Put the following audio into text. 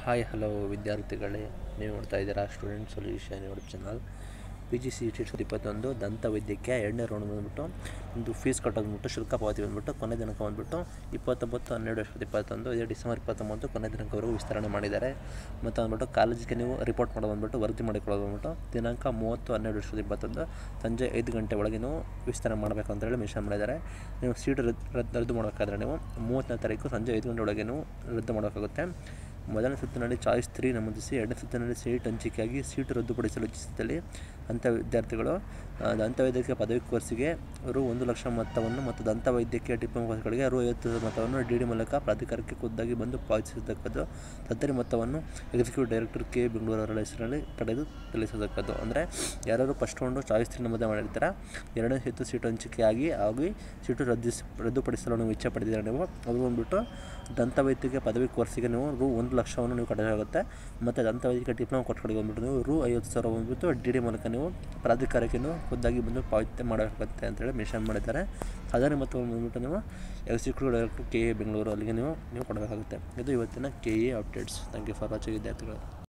hi hello ವಿದ್ಯಾರ್ಥಿಗಳೇ ನೀವು ನೋಡ್ತಾ ಇದ್ದೀರಾ student solution YouTube channel P G C T ಇಪ್ಪತ್ತೊಂದು ದಂತ ವೈದ್ಯಕೀಯ ಎರಡನೇ ರೌಂಡ್ ಬಂದುಬಿಟ್ಟು ಒಂದು ಫೀಸ್ ಕಟ್ಟೋದು ಬಂದ್ಬಿಟ್ಟು ಶುಲ್ಕ ಪಾವತಿ ಬಂದುಬಿಟ್ಟು ಕೊನೆ ದಿನಾಂಕ ಬಂದುಬಿಟ್ಟು ಇಪ್ಪತ್ತೊಂಬತ್ತು ಹನ್ನೆರಡು ಎರಡು ಸಾವಿರದ ಇಪ್ಪತ್ತೊಂದು ಇದೇ ಡಿಸೆಂಬರ್ ಇಪ್ಪತ್ತೊಂಬತ್ತು ಕೊನೆ ದಿನಾಂಕವರೆಗೂ ವಿಸ್ತರಣೆ ಮಾಡಿದ್ದಾರೆ ಮತ್ತು ಬಂದ್ಬಿಟ್ಟು ಕಾಲೇಜಿಗೆ ನೀವು ರಿಪೋರ್ಟ್ ಮಾಡೋದು ಬಂದ್ಬಿಟ್ಟು ವರದಿ ಮಾಡಿಕೊಳ್ಳೋದು ಬಂದ್ಬಿಟ್ಟು ದಿನಾಂಕ ಮೂವತ್ತು ಹನ್ನೆರಡು ಎರಡು ಸಾವಿರದ ಇಪ್ಪತ್ತೊಂದು ಸಂಜೆ ಐದು ಗಂಟೆ ಒಳಗೆ ನೀವು ವಿಸ್ತರಣೆ ಮಾಡಬೇಕು ಅಂತೇಳಿ ಮೆನ್ಷನ್ ಮಾಡಿದ್ದಾರೆ ನೀವು ಸೀಟ್ ರದ್ದು ರದ್ದು ರದ್ದು ಮಾಡಬೇಕಾದ್ರೆ ನೀವು ಮೂವತ್ತನೇ ತಾರೀಕು ಸಂಜೆ ಐದು ಗಂಟೆ ಒಳಗೆ ನೀವು ರದ್ದು ಮಾಡಬೇಕಾಗುತ್ತೆ ಮೊದಲನೇ ಸುತ್ತಿನಲ್ಲಿ ಚಾಯ್ಸ್ ತ್ರೀ ನಮೂದಿಸಿ ಎರಡನೇ ಸುತ್ತಿನಲ್ಲಿ ಸೀಟ್ ಹಂಚಿಕೆಯಾಗಿ ಸೀಟು ರದ್ದುಪಡಿಸಲು ಇಚ್ಛಿಸಿದಲ್ಲಿ ಅಂಥ ವಿದ್ಯಾರ್ಥಿಗಳು ಆ, ದಂತವೈದ್ಯಕೀಯ ಪದವಿ ಕೋರ್ಸಿಗೆ ರು ಒಂದು ಲಕ್ಷ ಮೊತ್ತವನ್ನು ಮತ್ತು ದಂತವೈದ್ಯಕೀಯ ಡಿಪ್ಲೊಮಾ ಕೋರ್ಸ್ಗಳಿಗೆ ರು ಐವತ್ತು ಮೊತ್ತವನ್ನು ಡಿ ಡಿ ಮೂಲಕ ಪ್ರಾಧಿಕಾರಕ್ಕೆ ಖುದ್ದಾಗಿ ಬಂದು ಪಾವತಿಸತಕ್ಕದ್ದು ತತ್ತರಿ ಮೊತ್ತವನ್ನು ಎಕ್ಸಿಕ್ಯೂಟಿವ್ ಡೈರೆಕ್ಟರ್ ಕೆ ಬೆಂಗಳೂರು ಅವರ ಹೆಸರಿನಲ್ಲಿ ಪಡೆದು ತಿಳಿಸತಕ್ಕದ್ದು ಅಂದರೆ ಯಾರು ಫಸ್ಟ್ ರೌಂಡು ಚಾಯ್ಸ್ ತ್ರೀ ನಮೂದೆ ಮಾಡಿರ್ತಾರೆ ಎರಡನೇ ಸೀಟು ಸೀಟು ಹಂಚಿಕೆಯಾಗಿ ಆಗಿ ಸೀಟು ರದ್ದಿಸ್ ರದ್ದುಪಡಿಸಲು ನೀವು ಇಚ್ಛೆ ಪಡೆದಿದ್ದೀರ ನೀವು ಅದು ಬಂದುಬಿಟ್ಟು ದಂತವೈದ್ಯಕೀಯ ಪದವಿ ಕೋರ್ಸಿಗೆ ನೀವು ರು ಒಂದು ಲಕ್ಷವನ್ನು ನೀವು ಕಟ್ಟಬೇಕಾಗುತ್ತೆ ಮತ್ತು ದಂತವೈದ್ಯಕೀಯ ಡಿಪ್ಲೊಮಾ ಕೋರ್ಸ್ಗಳಿಗೆ ಬಂದುಬಿಟ್ಟು ನೀವು ರು ಐವತ್ತು ಸಾವಿರ ಬಂದುಬಿಟ್ಟು ಡಿ ಡಿ ಮೂಲಕ ನೀವು ಪ್ರಾಧಿಕಾರಕ್ಕೆ ನೀವು ಖುದ್ದಾಗಿ ಬಂದು ಪಾವತಿ ಮಾಡಬೇಕಾಗುತ್ತೆ ಅಂತೇಳಿ ಮೆನ್ಷನ್ ಮಾಡಿದ್ದಾರೆ ಅದರ ಮೊತ್ತವನ್ನು ಬಂದುಬಿಟ್ಟು ನೀವು executive director K A Bengaluru ಅಲ್ಲಿಗೆ ನೀವು ನೀವು ಕೊಡಬೇಕಾಗುತ್ತೆ ಇದು ಇವತ್ತಿನ K A updates thank you for watching ವಿದ್ಯಾರ್ಥಿಗಳು